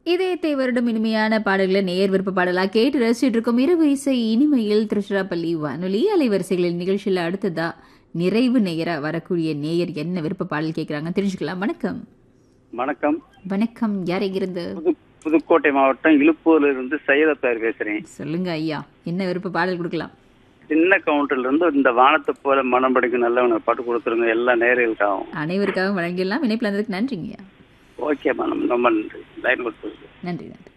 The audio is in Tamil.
இதயத்தை வருடம் இனிமையான பாடல்களை நேர் விருப்ப பாடலா கேட்டு ரசிச்சுட்டு இருக்கும் இரவு இசை இனிமையில் திருச்சிராப்பள்ளி வானொலி அலைவரிசைகளின் நிகழ்ச்சியில் அடுத்ததா நிறைவு நேயரா வரக்கூடிய நேயர் என்ன விருப்ப பாடல் கேட்குறாங்க தெரிஞ்சுக்கலாம் வணக்கம் வணக்கம் வணக்கம் யார் எங்கிருந்து புது புதுக்கோட்டை மாவட்டம் இழுப்பூர்ல இருந்து சையதத்தார் பேசுறேன் சொல்லுங்க ஐயா என்ன விருப்ப பாடல் கொடுக்கலாம் சின்ன கவுண்டர்ல இருந்து இந்த வானத்தை போல மனம் படிக்கும் நல்லவனை பாட்டு கொடுத்துருங்க எல்லா நேர்களுக்காகவும் அனைவருக்காகவும் வழங்கிடலாம் இணைப்பில் இருந்ததுக்கு நன்றிங்க ஐயா ஓகே மேடம் ரொம்ப நன்றி லைன் கொடுத்துருக்கு நன்றி நன்றி